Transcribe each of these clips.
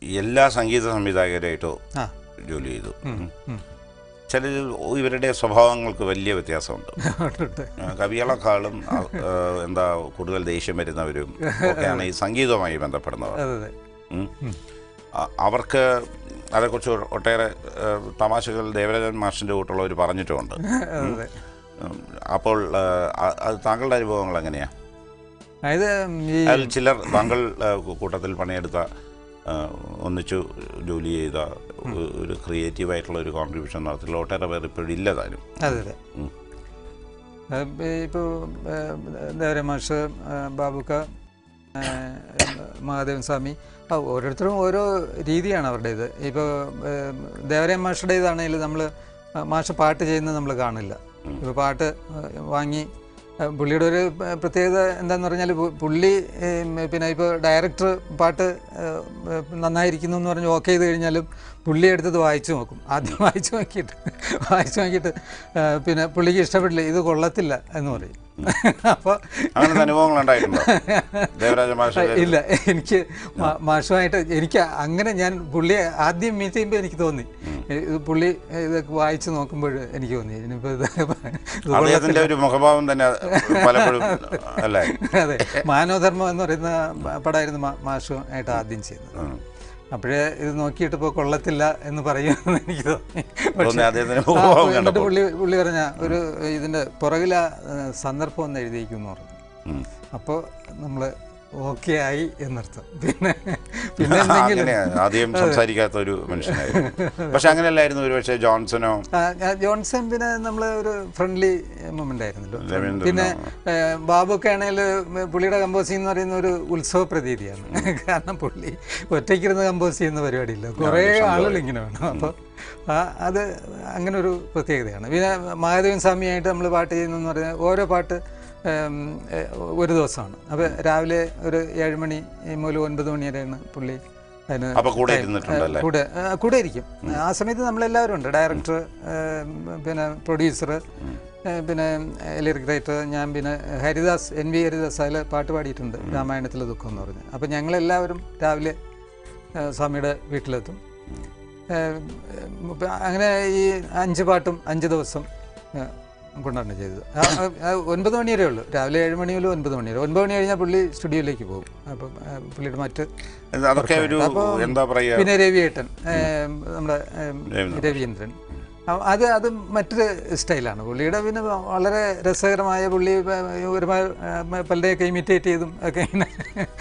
എല്ലാ സംഗീത സംവിധായകരായിട്ടോ ആ ജോലി ചെയ്തു ഉം, ഉം. ചില ഇവരുടെ സ്വഭാവങ്ങൾക്ക് വലിയ വ്യത്യാസമുണ്ട് ഉണ്ട്. ആ, കവികളെക്കാളും ആ, ആ, എന്താ കൂടുതൽ ദേഷ്യം വരുന്നവരും ഒക്കെയാണ് ഈ സംഗീതവുമായി ബന്ധപ്പെടുന്നവർ അതെ അതെ ഉം. അ- അവർക്ക് അതേക്കുറിച്ച് ഒട്ടേറെ ആ, തമാശകൾ ദേവരാജൻ മാഷിൻ്റെ കൂട്ടുള്ളവർ പറഞ്ഞിട്ടുമുണ്ട് അതെ അതെ ഉം. അപ്പോൾ ആ, അ- അത് താങ്കളുടെ അനുഭവങ്ങൾ എങ്ങനെയാണ് അതായത് ഈ അതിൽ ചിലർ താങ്കൾ ആ, കൂട്ടത്തിൽ പണിയെടുത്ത ആ, ഒന്നിച്ചു ജോലി ചെയ്ത ഒ- ഒരു ക്രിയേറ്റീവ് ആയിട്ടുള്ള ഒരു കോൺട്രിബ്യൂഷൻ നടത്തിയുള്ള ഒട്ടേറെ പേർ ഇപ്പോഴും ഇല്ല താനും അതെ അതെ ഉം. ഇപ്പോൾ ദേവര മാഷ് ആ, ബാബുക്ക ആ, മഹാദേവൻ സ്വാമി ആ, ഓരോരുത്തരും ഓരോ രീതിയാണ് അവരുടേത് ഇപ്പോൾ ദേവര മാഷുടേതാണെങ്കിൽ നമ്മൾ മാഷ് പാട്ട് ചെയ്യുന്നത് നമ്മൾ കാണില്ല ഇപ്പോൾ പാട്ട് ആ, വാങ്ങി ആ, പുള്ളിയുടെ ഒരു പ- പ്രത്യേകത എന്താന്ന് പറഞ്ഞാൽ പു- പുള്ളി ഏം, പിന്നെ ഇപ്പോൾ ഡയറക്ടർ പാട്ട് ആ, നന്നായിരിക്കുന്നു എന്ന് പറഞ്ഞ് ഓക്കെ ചെയ്ത് കഴിഞ്ഞാലും പുള്ളി എടുത്തത് വായിച്ചു നോക്കും ആദ്യം വായിച്ചു നോക്കിയിട്ട് വായിച്ചു നോക്കിയിട്ട് ആ, പിന്നെ പുള്ളിക്ക് ഇഷ്ടപ്പെട്ടില്ല ഇത് കൊള്ളത്തില്ല എന്ന് പറയും അപ്പോൾ അങ്ങനത്തെ അനുഭവങ്ങൾ ഉണ്ടായിട്ടുണ്ടോ ദേവരാജ മാഷ ഇല്ല എനിക്ക് മാ- മാഷുമായിട്ട് എനിക്ക് അങ്ങനെ ഞാൻ പുള്ളിയെ ആദ്യം മീറ്റ് ചെയ്യുമ്പോൾ എനിക്ക് തോന്നി ഇത് പുള്ളി ഇതൊക്കെ വായിച്ച് നോക്കുമ്പോൾ എനിക്ക് തോന്നി ഇനിയിപ്പോൾ ഇത് ഇത് അദ്ദേഹത്തിന്റെ ഒരു മുഖഭാവം തന്നെ പലപ്പോഴും അല്ലേ അതെ മാനവധർമ്മം എന്ന് പറയുന്ന പടമായിരുന്നു മാ- മാഷുമായിട്ട് ആദ്യം ചെയ്തത് ഉം. അപ്പോഴേ ഇത് നോക്കിയിട്ട് ഇപ്പോൾ കൊള്ളത്തില്ല എന്ന് പറയുമെന്ന് എനിക്ക് തോന്നി തോന്നി അദ്ദേഹത്തിന്റെ ആ, മുഖഭാവം എന്നിട്ട് കണ്ടപ്പോൾ പുള്ളി പുള്ളി പറഞ്ഞ ഒരു ഇതിൻ്റെ പുറകില സന്ദർഭം ഒന്ന് എഴുതിയിരിക്കും എന്ന് പറഞ്ഞു ഉം. അപ്പോൾ നമ്മൾ ഓക്കെ ആയി എന്നർത്ഥം പിന്നെ പിന്നെ എന്തെങ്കിലും അങ്ങനെയാണ് ആദ്യം സംസാരിക്കാത്ത ഒരു മനുഷ്യനായിരുന്നു പക്ഷെ അങ്ങനെയല്ലായിരുന്നു ഒരുപക്ഷെ ജോൺസണോ ആ, ആ, ജോൺസൺ പിന്നെ നമ്മൾ ഒരു ഫ്രണ്ട്ലി മൊമെന്റ് ആയിരുന്നല്ലോ രവീന്ദ്രനോ? പിന്നെ ഏ, ബാബുക്കെ ആണെങ്കിൽ പുള്ളിയുടെ കമ്പോസിംഗ് എന്ന് പറയുന്ന ഒരു ഉത്സവ പ്രതീതിയാണ് കാരണം പുള്ളി ഒറ്റയ്ക്കിരുന്ന് കമ്പോസ് ചെയ്യുന്ന പരിപാടിയില്ല കുറേ ആളുകൾ ഇങ്ങനെ വേണം അപ്പോൾ അത് അങ്ങനെ ഒരു പ്രത്യേകതയാണ് പിന്നെ മഹാദേവൻ സ്വാമിയായിട്ട് നമ്മൾ പാട്ട് ചെയ്യുന്നതെന്ന് പറഞ്ഞാൽ ഓരോ പാട്ട് ഏം, ഏ, ഒരു ദിവസമാണ് അപ്പോൾ രാവിലെ ഒരു ഏഴ് മണി മുതൽ ഒൻപത് മണി വരെയാണ് പുള്ളി അതിന് അപ്പൊ കൂടെ ഇരുന്നിട്ടുണ്ടല്ലേ കൂടെ ആ, കൂടെ ഇരിക്കും ആ സമയത്ത് നമ്മളെല്ലാവരും ഉണ്ട് ഡയറക്ടർ പിന്നെ പ്രൊഡ്യൂസർ പിന്നെ ലിറിക് റൈറ്റർ ഞാൻ പിന്നെ ഹരിദാസ് എൻ വി ഹരിദാസ് അതിൽ പാട്ട് പാടിയിട്ടുണ്ട് രാമായണത്തിലെ ദുഃഖം എന്ന് പറഞ്ഞ് അപ്പം ഞങ്ങളെല്ലാവരും രാവിലെ ആ, സ്വാമിയുടെ വീട്ടിലെത്തും ഏ, ഉം, അങ്ങനെ ഈ അഞ്ച് പാട്ടും അഞ്ച് ദിവസം ആ, കൊണ്ടാണ് ചെയ്തത് ആ, ആ, ആ, ഒൻപത് മണി വരെ ഉള്ളൂ രാവിലെ ഏഴ് മണി മുതൽ ഒൻപത് മണി വരെ ഒൻപത് മണി കഴിഞ്ഞാൽ പുള്ളി സ്റ്റുഡിയോയിലേക്ക് പോകും അപ്പം ആ, പുള്ളിയുടെ മറ്റ് ഇത് അതൊക്കെ ഒരു എന്താ പറയാ പിന്നെ രവിയേട്ടൻ ഏം, നമ്മുടെ ഏം, രവീന്ദ്രൻ അ- അത് അത് മറ്റൊരു സ്റ്റൈലാണ് പുള്ളിയുടെ പിന്നെ വളരെ രസകരമായ പുള്ളി പ- ഒരുപാട് ഏം, പലരെയൊക്കെ ഇമിറ്റേറ്റ് ചെയ്തും ഒക്കെ ഇങ്ങനെ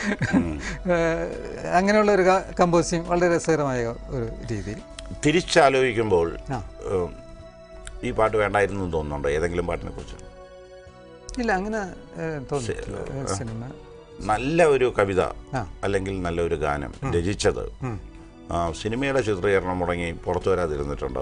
ഏഹ്, അങ്ങനെയുള്ള ഒരു കമ്പോസിങ് വളരെ രസകരമായ ഒരു രീതിയിൽ തിരിച്ചാലോചിക്കുമ്പോൾ ആ ഉം, ഈ പാട്ട് വേണ്ടായിരുന്നു എന്ന് തോന്നുന്നുണ്ടോ ഏതെങ്കിലും പാട്ടിനെ കുറിച്ച് ഇല്ല അങ്ങനെ ഏഹ്, തോന്നിയിട്ടില്ല ഏഹ്, സിനിമ നല്ല ഒരു കവിത ആ. അല്ലെങ്കിൽ നല്ല ഒരു ഗാനം രചിച്ചത് ഉം. ആ, സിനിമയുടെ ചിത്രീകരണം മുടങ്ങി പുറത്തു വരാതിരുന്നിട്ടുണ്ടോ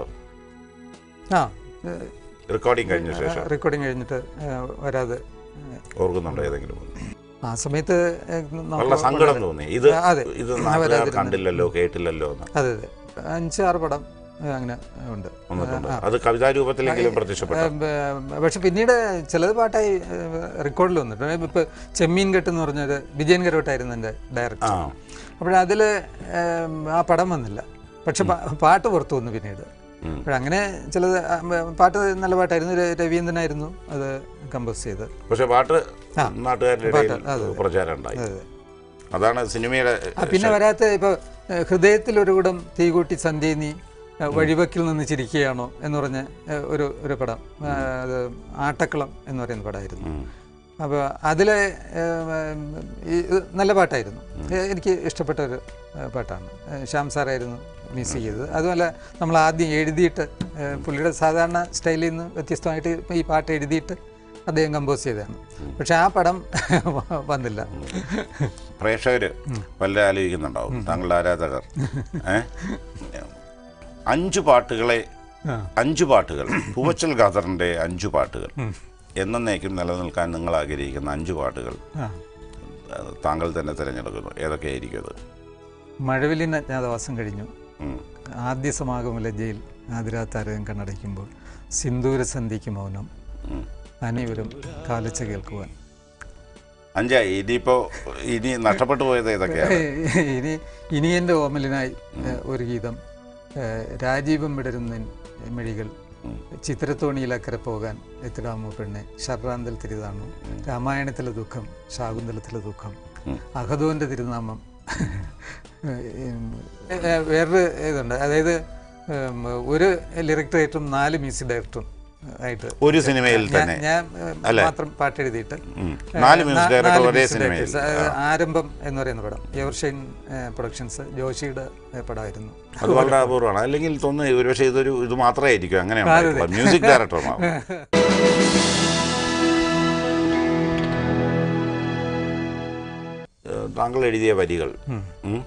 ആ റെക്കോർഡിങ് കഴിഞ്ഞ ശേഷം റെക്കോർഡിങ് കഴിഞ്ഞിട്ട് ഏഹ്, വരാതെ ഏഹ്, ഓർക്കുന്നുണ്ടോ ഏതെങ്കിലും ആ സമയത്ത് ഏഹ്, നമുക്ക് നല്ല സങ്കടം തോന്നി ഇത് ആ, അതെ. ഇത് ആ, നാട്ടുകാർ വരാതിരുന്നത്. കണ്ടില്ലല്ലോ കേട്ടില്ലല്ലോ എന്ന് അതെ അതെ അഞ്ചാറ് പടം ഏഹ്, അങ്ങനെ ഉണ്ട് വന്നിട്ടുണ്ട് അത് കവിതാ രൂപത്തിലെങ്കിലും പ്രത്യക്ഷപ്പെട്ടു ഏഹ്, ബ- പക്ഷെ പിന്നീട് ചിലത് പാട്ടായി റെക്കോർഡിൽ വന്നിട്ടുണ്ട് ഇപ്പോൾ ചെമ്മീൻ കെട്ട് എന്ന് പറഞ്ഞൊരു വിജയൻ കരോട്ടായിരുന്നു എൻ്റെ ഡയറക്ടർ ആ അപ്പോഴതിൽ ആ പടം വന്നില്ല പക്ഷെ പാ- പാട്ട് പുറത്തു വന്നു പിന്നീട് ഉം. അപ്പോഴങ്ങനെ ചിലത് ആ, ഉം, പാട്ട് നല്ല പാട്ടായിരുന്നു ര- രവീന്ദ്രനായിരുന്നു അത് കമ്പോസ് ചെയ്തത് പക്ഷെ പാട്ട് ആ. നാട്ടുകാരുടെ ഇടയിൽ പ്രചാരം ഉണ്ടായി അതെ അതാണ് സിനിമയുടെ ആ, പിന്നെ വരാത്ത ഇപ്പോൾ ഹൃദയത്തിൽ ഒരു കൂടം തീകൂട്ടി സന്ധ്യ നീ ഏഹ്, വഴിവക്കിൽ നിന്ന് ചിരിക്കുകയാണോ എന്ന് പറഞ്ഞ ഏഹ്, ഒരു ഒരു പടം ആ, അത് ആട്ടക്കളം എന്ന് പറയുന്ന പടമായിരുന്നു ഉം. അപ്പോൾ അതിൽ ഇത് നല്ല പാട്ടായിരുന്നു ഏഹ്, എനിക്ക് ഇഷ്ടപ്പെട്ട ഒരു ഏഹ്, പാട്ടാണ് ഏഹ്, ശ്യാം സാറായിരുന്നു മ്യൂസിക് ചെയ്തത് അതുമല്ല നമ്മൾ ആദ്യം എഴുതിയിട്ട് ഏഹ്, പുള്ളിയുടെ സാധാരണ സ്റ്റൈലിൽ നിന്ന് വ്യത്യസ്തമായിട്ട് ഈ പാട്ട് എഴുതിയിട്ട് അദ്ദേഹം കമ്പോസ് ചെയ്തതാണ് പക്ഷെ ആ പടം വന്നില്ല പ്രേക്ഷകര് വല്ല ആലോചിക്കുന്നുണ്ടാവും താങ്കളുടെ ആരാധകർ ഏ അഞ്ചു പാട്ടുകളെ ആ. അഞ്ചു പാട്ടുകൾ പൂവച്ചൽ ഖാദറിന്റെ അഞ്ചു പാട്ടുകൾ എന്നേക്കും നിലനിൽക്കാൻ നിങ്ങൾ ആഗ്രഹിക്കുന്ന അഞ്ചു പാട്ടുകൾ ആ അത് താങ്കൾ തന്നെ തിരഞ്ഞെടുക്കുന്നു ഏതൊക്കെയായിരിക്കും അത് മഴവില്ലിന് അജ്ഞാതവാസം കഴിഞ്ഞു ഉം. ആദ്യ സമാഗമ ലജ്ജയിൽ ആതിരാത്താരകം കണ്ണടയ്ക്കുമ്പോൾ സിന്ദൂര സന്ധിക്ക് മൗനം ഉം. അനിവരും കാലച്ച കേൾക്കുവാൻ അഞ്ചായി ഇനിയിപ്പോൾ ഇനി നഷ്ടപ്പെട്ടു പോയത് ഇതൊക്കെയാണ് ഇനി ഇനി എൻ്റെ ഓമലിനായി ഏഹ്, ഒരു ഗീതം ഏഹ്, രാജീവം വിടരുന്ന മിഴികൾ ചിത്രത്തോണിയിലക്കരെ പോകാൻ എത്തിടാമോ പെണ്ണെ ശർറാന്തൽ തിരുതാണു രാമായണത്തിലെ ദുഃഖം ശാകുന്തലത്തിലെ ദുഃഖം അഹദോൻ്റെ തിരുനാമം ഏഹ്, വേറൊരു ഇതുണ്ട് അതായത് ഉം, ഒരു ലിറിക് റൈറ്ററും നാല് മ്യൂസിക് ഡയറക്ടറും ആയിട്ട് ഒരു സിനിമയിൽ ഞാൻ- തന്നെ ഞാൻ ഏഹ്, മാത്രം പാട്ട് എഴുതിയിട്ട് ഉം. നാല് ഏഹ്, മ്യൂസിക് നാ- ഡയറക്ടർ നാല് ഒരേ മ്യൂസിക് സിനിമയിൽ ഡയറക്ടേഴ്സ്. അത് ആരംഭം എന്ന് പറയുന്ന പടം എവർഷൈൻ പ്രൊഡക്ഷൻസ് ജോഷിയുടെ ഏഹ്, പടമായിരുന്നു അത് വളരെ അപൂർവമാണ് അല്ലെങ്കിൽ തോന്നുന്നു ഒരുപക്ഷെ ഇതൊരു ഇത് മാത്രമായിരിക്കും അങ്ങനെ ഉണ്ടായിട്ടുള്ളത്. മ്യൂസിക് ഡയറക്ടർമാർ ഏഹ് താങ്കൾ എഴുതിയ വരികൾ ഉം,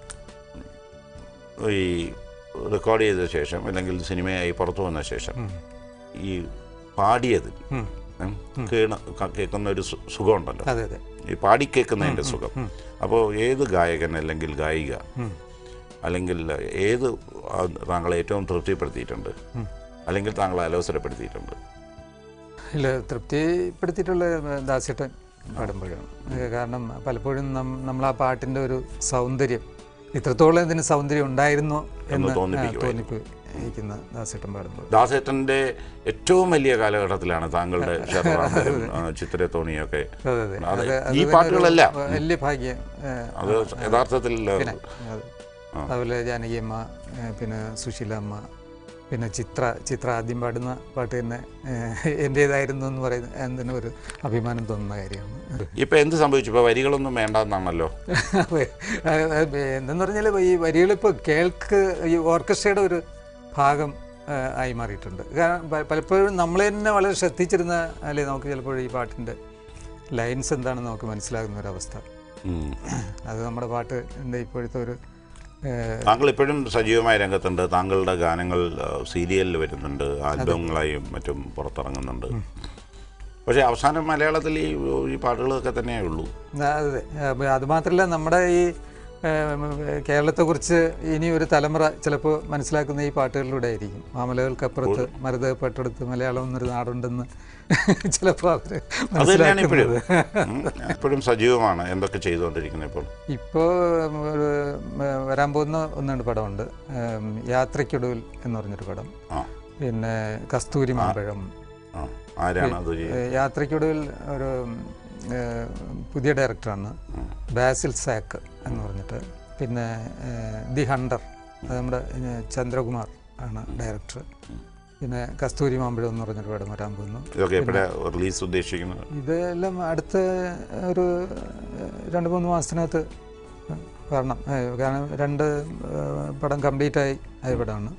ഈ റെക്കോർഡ് ചെയ്ത ശേഷം അല്ലെങ്കിൽ സിനിമയായി പുറത്തു വന്ന ശേഷം ഈ പാടിയതിൽ ഉം. ഉം, കേണ ക- കേൾക്കുന്ന ഒരു സു- സുഖമുണ്ടല്ലോ അതെ അതെ ഈ പാടിക്കേൾക്കുന്നതിൻ്റെ സുഖം അപ്പോൾ ഏത് ഗായകൻ അല്ലെങ്കിൽ ഗായിക അല്ലെങ്കിൽ ഏത് ആ, താങ്കളെ ഏറ്റവും തൃപ്തിപ്പെടുത്തിയിട്ടുണ്ട് അല്ലെങ്കിൽ താങ്കളെ അലോസരപ്പെടുത്തിയിട്ടുണ്ട് ഇല്ല തൃപ്തിപ്പെടുത്തിയിട്ടുള്ള ദാസേട്ടൻ പാടുമ്പോഴാണ് ഏഹ്, കാരണം പലപ്പോഴും നം- നമ്മൾ ആ പാട്ടിൻ്റെ ഒരു സൗന്ദര്യം ഇത്രത്തോളം ഇതിന് സൗന്ദര്യം ഉണ്ടായിരുന്നു എന്ന് തോന്നിപ്പിക്കുമായിരുന്നു. തോന്നിപ്പിക്കുന്ന ദാസേട്ടൻ പാടുമ്പോൾ ദാസേട്ടൻ്റെ ഏറ്റവും വലിയ കാലഘട്ടത്തിലാണ് താങ്കളുടെ ഷെർവാന്തലും ചിത്രത്തോണിയൊക്കെ അതെ അതെ അത് അത് അത് ഈ തന്നെ പാട്ടുകളെല്ലാം ഒരു വലിയ ഭാഗ്യം ഏഹ്, അത് യഥാർത്ഥത്തിൽ പിന്നെ അത് അതുപോലെ ജാനകിയമ്മ ഏഹ്, പിന്നെ സുശീലമ്മ പിന്നെ ചിത്ര ചിത്ര ആദ്യം പാടുന്ന പാട്ട് തന്നെ ഏഹ്, എൻ്റേതായിരുന്നു എന്ന് പറയുന്ന എന്തിനും ഒരു അഭിമാനം തോന്നുന്ന കാര്യമാണ് ഇപ്പം എന്ത് സംഭവിച്ചു ഇപ്പോൾ വരികളൊന്നും വേണ്ടെന്നാണല്ലോ അതെ. അത് അത് എന്തെന്ന് പറഞ്ഞാൽ ഈ വരികളിപ്പോൾ കേൾക്ക് ഈ ഓർക്കസ്ട്രയുടെ ഒരു ഭാഗം ആ, ആയി മാറിയിട്ടുണ്ട് കാരണം പ- പലപ്പോഴും നമ്മൾ തന്നെ വളരെ ശ്രദ്ധിച്ചിരുന്ന അല്ലെ നമുക്ക് ചിലപ്പോൾ ഈ പാട്ടിൻ്റെ ലൈൻസ് എന്താണെന്ന് നമുക്ക് മനസ്സിലാകുന്ന ഒരവസ്ഥ ഉം. അത് നമ്മുടെ പാട്ടിൻ്റെ ഇപ്പോഴത്തെ ഒരു ഏ, താങ്കൾ ഇപ്പോഴും സജീവമായ രംഗത്തുണ്ട് താങ്കളുടെ ഗാനങ്ങൾ സീരിയലിൽ വരുന്നുണ്ട് ആൽബങ്ങളായും മറ്റും പുറത്തിറങ്ങുന്നുണ്ട് പക്ഷേ അവസാനം മലയാളത്തിൽ ഈ ഈ പാട്ടുകളൊക്കെ തന്നെയേ ഉള്ളൂ ആ, അതെ അപ്പൊ അത് മാത്രമല്ല നമ്മുടെ ഈ ഏം, കേരളത്തെക്കുറിച്ച് ഇനി ഒരു തലമുറ ചിലപ്പോൾ മനസ്സിലാക്കുന്ന ഈ പാട്ടുകളിലൂടെ ആയിരിക്കും മാമലകൾക്കപ്പുറത്ത് മരുതപ്പെട്ടെടുത്ത് മലയാളം എന്നൊരു നാടുണ്ടെന്ന് ചിലപ്പോൾ അവർ അത് തന്നെയാണ് ഇപ്പോഴും മനസ്സിലാക്കുന്നത് ഉം. ഇപ്പോഴും സജീവമാണ് എന്തൊക്കെ ചെയ്തുകൊണ്ടിരിക്കുന്നത് ഇപ്പോൾ ഇപ്പോൾ ഒരു ഉം, വരാൻ പോകുന്ന ഒന്ന് രണ്ട് പടമുണ്ട് ഉം, യാത്രയ്ക്കൊടുവിൽ എന്ന് പറഞ്ഞൊരു പടം ആ പിന്നെ കസ്തൂരി മാമ്പഴം ആ ആരാണ് അത് ചെയ്യ- ഏഹ് യാത്രയ്ക്കൊടുവിൽ ഒരു ഉം, ഏഹ്, പുതിയ ഡയറക്ടറാണ് ബാസിൽ സാക്ക് എന്ന് പറഞ്ഞിട്ട് പിന്നെ ഏഹ്, ദി ഹണ്ടർ അത് നമ്മുടെ ഏഹ്, ചന്ദ്രകുമാർ ആണ് ഡയറക്ടർ പിന്നെ കസ്തൂരി മാമ്പഴം എന്ന് പറഞ്ഞൊരു പടം വരാൻ പോകുന്നു ഇതൊക്കെ എപ്പോഴാണ് റിലീസ് ഉദ്ദേശിക്കുന്നത് ഇതെല്ലാം അടുത്ത ഒരു ഏഹ്, രണ്ട് മൂന്ന് മാസത്തിനകത്ത് വരണം ഏഹ്, കാരണം രണ്ട് ഏഹ്, പടം കംപ്ലീറ്റ് ആയി ആയ പടമാണ്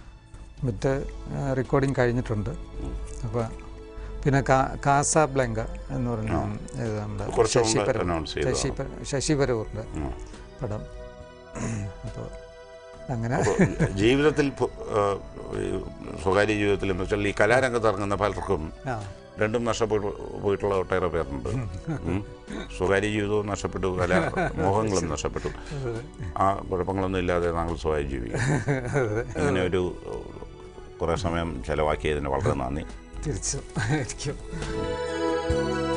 മറ്റ് റെക്കോർഡിങ് കഴിഞ്ഞിട്ടുണ്ട് അപ്പോൾ പിന്നെ കാ- കാസ ബ്ലങ്ക എന്ന് പറഞ്ഞ ഇത് നമ്മുടെ കുറച്ച് മുമ്പ് ശശി പരൂർ- announce ചെയ്തതാണ്. ശശി പര- ശശി പരൂറിൻ്റെ ഉം. പടം അപ്പോൾ അങ്ങനെ അപ്പോൾ ജീവിതത്തിൽ പു- ആ, ഈ സ്വകാര്യ ജീവിതത്തിൽ എന്ന് വെച്ചാൽ ഈ കലാരംഗത്ത് ഇറങ്ങുന്ന പലർക്കും ആ രണ്ടും നഷ്ടപ്പെട്ടു പോയിട്ടുള്ള ഒട്ടേറെ പേരുണ്ട് ഉം. സ്വകാര്യ ജീവിതവും നഷ്ടപ്പെട്ടു കലാ മോഹങ്ങളും നഷ്ടപ്പെട്ടു ആ കുഴപ്പങ്ങളൊന്നും ഇല്ലാതെ താങ്കൾ സ്വകാര്യ ജീവിക്കും അതെ അങ്ങനെ ഒരു കുറേ സമയം ചിലവാക്കിയതിന് വളരെ നന്ദി തിരിച്ചും ആയിരിക്കും